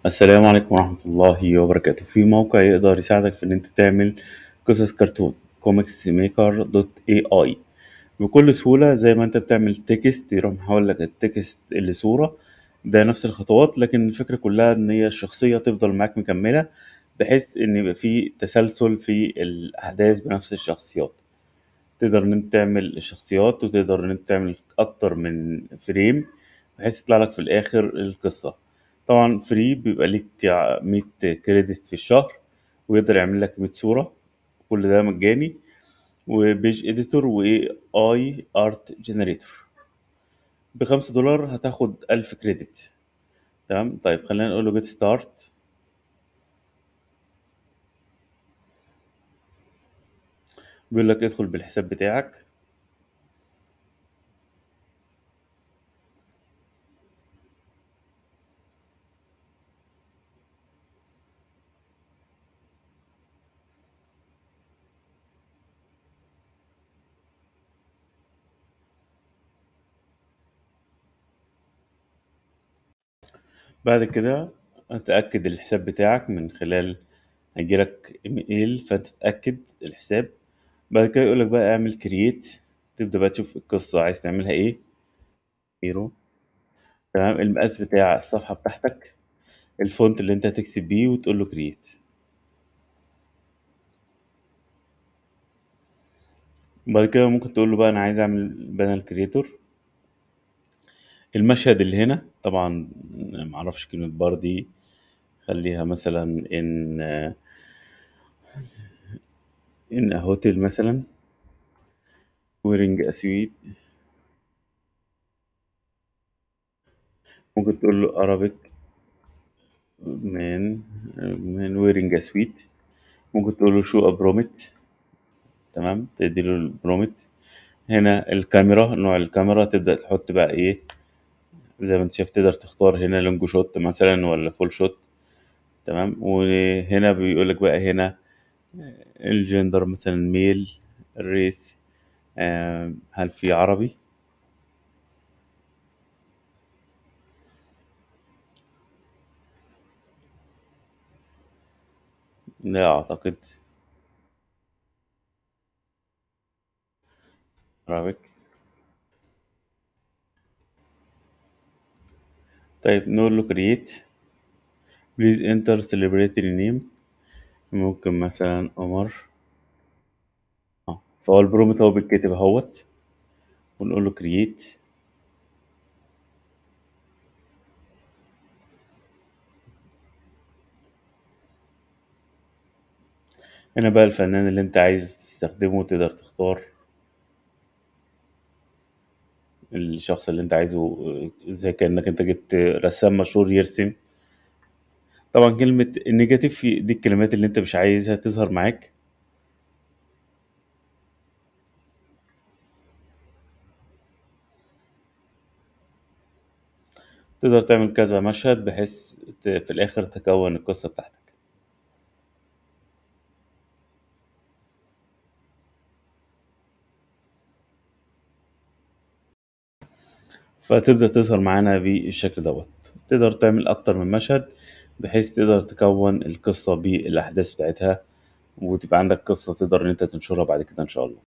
السلام عليكم ورحمة الله وبركاته في موقع يقدر يساعدك في إن أنت تعمل قصص كرتون كوميكس ميكر دوت اي اي بكل سهولة زي ما أنت بتعمل تكست يروح محول لك التكست لصورة ده نفس الخطوات لكن الفكرة كلها إن هي الشخصية تفضل معاك مكملة بحيث إن يبقى في تسلسل في الأحداث بنفس الشخصيات تقدر إن أنت تعمل الشخصيات وتقدر إن أنت تعمل أكتر من فريم بحيث يطلع لك في الآخر القصة طبعا فري بيبقى ليك مية كريدت في الشهر ويقدر يعمل لك مية صورة كل ده مجاني وبيج اديتور واي اي ارت جنريتور بخمسة دولار هتاخد ألف كريدت تمام طيب خلينا نقول له جيت ستارت بيقول لك ادخل بالحساب بتاعك بعد كده هتأكد الحساب بتاعك من خلال هيجيلك ايميل فانت تتأكد الحساب بعد كده يقولك بقى اعمل كرييت تبدأ بقى تشوف القصة عايز تعملها ايه هيرو تمام المقاس بتاع الصفحة بتاعتك الفونت اللي انت هتكتب بيه وتقول له كرييت بعد كده ممكن تقول له بقى انا عايز اعمل بانل كريتور المشهد اللي هنا طبعا معرفش كلمة بار دي خليها مثلا ان ان هوتيل مثلا ويرنج اسويت ممكن تقول له Arabic من من ويرنج سويت ممكن تقول له شو برومت تمام تديله البرومت هنا الكاميرا نوع الكاميرا تبدأ تحط بقى ايه زي ما انت شايف تقدر تختار هنا لونج شوت مثلا ولا فول شوت تمام وهنا بيقولك بقى هنا الجندر مثلا ميل الريس آه هل في عربي لا اعتقد Arabic طيب نقول له create please enter celebrity name ممكن مثلا عمر اه فهو البرومت هو بيتكتب اهوت ونقول له create هنا بقى الفنان اللي انت عايز تستخدمه تقدر تختار الشخص اللي انت عايزه زي كأنك انت جبت رسام مشهور يرسم طبعا كلمة النيجاتيف دي الكلمات اللي انت مش عايزها تظهر معاك تقدر تعمل كذا مشهد بحيث في الآخر تكون القصة بتاعتك فتبدأ تظهر معانا بالشكل دوت تقدر تعمل أكتر من مشهد بحيث تقدر تكون القصة بالأحداث بتاعتها وتبقى عندك قصة تقدر إن أنت تنشرها بعد كده إن شاء الله